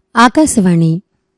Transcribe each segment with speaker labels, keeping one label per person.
Speaker 1: ఆకాశవాణి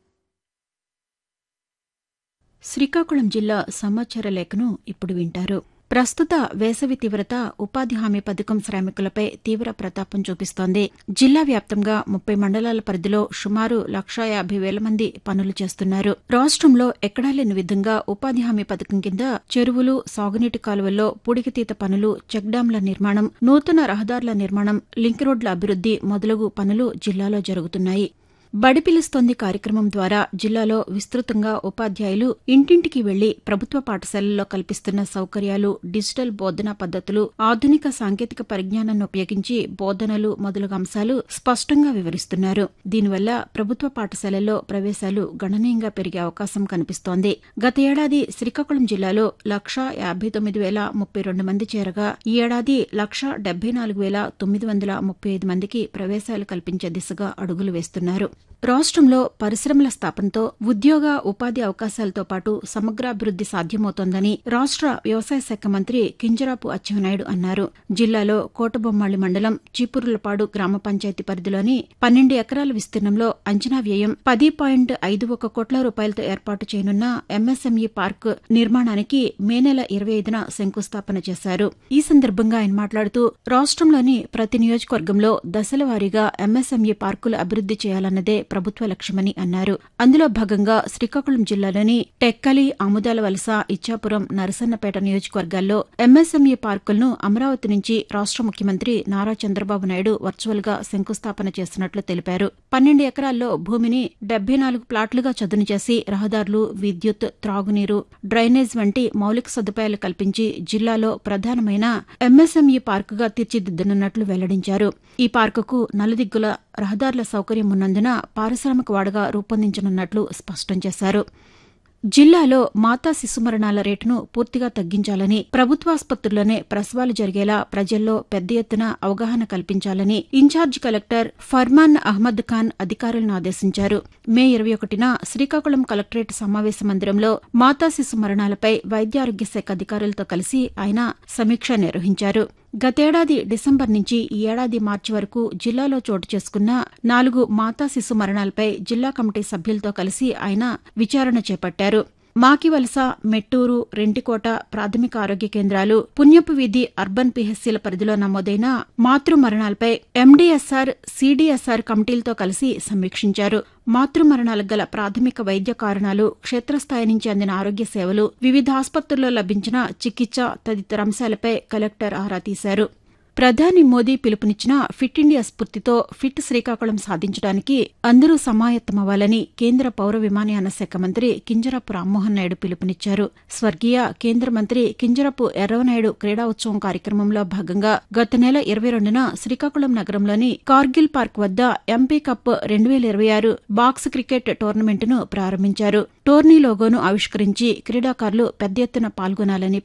Speaker 2: శ్రీకాకుళం జిల్లా సమాచార లేఖను ఇప్పుడు వింటారు ప్రస్తుత వేసవి తీవ్రత ఉపాధి హామీ పథకం శ్రామికులపై తీవ్ర ప్రతాపం చూపిస్తోంది జిల్లా వ్యాప్తంగా ముప్పై మండలాల పరిధిలో సుమారు లక్షా యాభై వేల మంది పనులు చేస్తున్నారు రాష్ట్రంలో ఎక్కడా లేని విధంగా ఉపాధి హామీ పథకం కింద చెరువులు సాగునీటి కాలువల్లో పూడికతీత పనులు చెక్ డ్యాంల నిర్మాణం నూతన రహదారుల నిర్మాణం లింక్ రోడ్ల అభివృద్ది మొదలగు పనులు జిల్లాలో జరుగుతున్నాయి బడి పిలుస్తోంది కార్యక్రమం ద్వారా జిల్లాలో విస్తృతంగా ఉపాధ్యాయులు ఇంటింటికి వెళ్లి ప్రభుత్వ పాఠశాలల్లో కల్పిస్తున్న సౌకర్యాలు డిజిటల్ బోధనా పద్దతులు ఆధునిక సాంకేతిక పరిజ్ఞానాన్ని ఉపయోగించి బోధనలు మొదలగు అంశాలు స్పష్టంగా వివరిస్తున్నారు దీనివల్ల ప్రభుత్వ పాఠశాలల్లో ప్రవేశాలు గణనీయంగా పెరిగే అవకాశం కనిపిస్తోంది గత ఏడాది శ్రీకాకుళం జిల్లాలో లక్షా యాభై తొమ్మిది వేల ముప్పై రెండు మంది చేరగా ఈ ఏడాది లక్షా డెబ్బై నాలుగు వేల తొమ్మిది వందల ముప్పై ఐదు మందికి ప్రవేశాలు కల్పించే దిశగా అడుగులు వేస్తున్నారు రాష్ట్రంలో పరిశ్రమల స్థాపనతో ఉద్యోగ ఉపాధి అవకాశాలతో పాటు సమగ్రాభివృద్ది సాధ్యమవుతోందని రాష్ట్ర వ్యవసాయ శాఖ మంత్రి కింజరాపు అచ్చెన్నాయుడు అన్నారు జిల్లాలో కోటబొమ్మాళి మండలం చీపురులపాడు గ్రామ పంచాయతీ పరిధిలోని పన్నెండు ఎకరాల విస్తీర్ణంలో అంచనా వ్యయం పది పాయింట్ ఐదు ఒక కోట్ల రూపాయలతో ఏర్పాటు చేయనున్న ఎంఎస్ఎంఈ పార్క్ నిర్మాణానికి మే నెల ఇరవై ఐదున శంకుస్థాపన చేశారు ఈ సందర్భంగా ఆయన మాట్లాడుతూ రాష్ట్రంలోని ప్రతి నియోజకవర్గంలో దశల వారీగా ఎంఎస్ఎంఈ పార్కులు అభివృద్ది చేయాలన్నదే ప్రభుత్వ లక్ష్యమని అన్నారు అందులో భాగంగా శ్రీకాకుళం జిల్లాలోని టెక్కలి ఆముదాల వలస ఇచ్చాపురం నరసన్నపేట నియోజకవర్గాల్లో ఎంఎస్ఎంఈ పార్కులను అమరావతి నుంచి రాష్ట్ర ముఖ్యమంత్రి నారా చంద్రబాబు నాయుడు వర్చువల్ గా శంకుస్థాపన చేస్తున్నట్లు తెలిపారు పన్నెండు ఎకరాల్లో భూమిని డెబ్బై నాలుగు ప్లాట్లుగా చదును చేసి రహదారులు విద్యుత్ త్రాగునీరు డ్రైనేజ్ వంటి మౌలిక సదుపాయాలు కల్పించి జిల్లాలో ప్రధానమైన ఎంఎస్ఎంఈ పార్కుగా తీర్చిదిద్దనున్నట్లు వెల్లడించారు ఈ పార్కుకు నలుదిగ్గుల రహదారుల సౌకర్యం ఉన్నందున పారిశ్రామిక వాడగా రూపొందించనున్నట్లు స్పష్టం చేశారు జిల్లాలో మాతా శిశు మరణాల రేటును పూర్తిగా తగ్గించాలని ప్రభుత్వాసుపత్రుల్లోనే ప్రసవాలు జరిగేలా ప్రజల్లో పెద్ద ఎత్తున అవగాహన కల్పించాలని ఇన్ఛార్జ్ కలెక్టర్ ఫర్మాన్ అహ్మద్ ఖాన్ అధికారులను ఆదేశించారు మే ఇరవై ఒకటిన శ్రీకాకుళం కలెక్టరేట్ సమావేశ మందిరంలో మాతా శిశు మరణాలపై వైద్యారోగ్య శాఖ అధికారులతో కలిసి ఆయన సమీక్ష నిర్వహించారు గతేడాది డిసెంబర్ నుంచి ఈ ఏడాది మార్చి వరకు జిల్లాలో చోటు చేసుకున్న నాలుగు మాతా శిశు మరణాలపై జిల్లా కమిటీ సభ్యులతో కలిసి ఆయన విచారణ చేపట్టారు మాకివలస మెట్టూరు రెంటికోట ప్రాథమిక ఆరోగ్య కేంద్రాలు పుణ్యపు వీధి అర్బన్ పిహెచ్సిల పరిధిలో నమోదైన మాతృ మరణాలపై ఎండీఎస్ఆర్ సీడీఎస్ఆర్ కమిటీలతో కలిసి సమీక్షించారు మాతృ మరణాలకు గల ప్రాథమిక వైద్య కారణాలు క్షేత్రస్థాయి నుంచి అందిన ఆరోగ్య సేవలు వివిధ ఆసుపత్రుల్లో లభించిన చికిత్స తదితర అంశాలపై కలెక్టర్ ఆరా తీశారు ప్రధాని మోదీ పిలుపునిచ్చిన ఫిట్ ఇండియా స్ఫూర్తితో ఫిట్ శ్రీకాకుళం సాధించడానికి అందరూ సమాయత్తమవ్వాలని కేంద్ర పౌర విమానయాన శాఖ మంత్రి కింజరపు రామ్మోహన్ నాయుడు పిలుపునిచ్చారు స్వర్గీయ కేంద్ర మంత్రి కింజరపు ఎర్రవనాయుడు క్రీడా ఉత్సవం కార్యక్రమంలో భాగంగా గత నెల ఇరవై రెండున శ్రీకాకుళం నగరంలోని కార్గిల్ పార్క్ వద్ద ఎంపీ కప్ రెండు వేల ఇరవై ఆరు బాక్స్ క్రికెట్ టోర్నమెంటును ప్రారంభించారు టోర్నీ లోగోను ఆవిష్కరించి క్రీడాకారులు పెద్ద ఎత్తున పాల్గొనాలని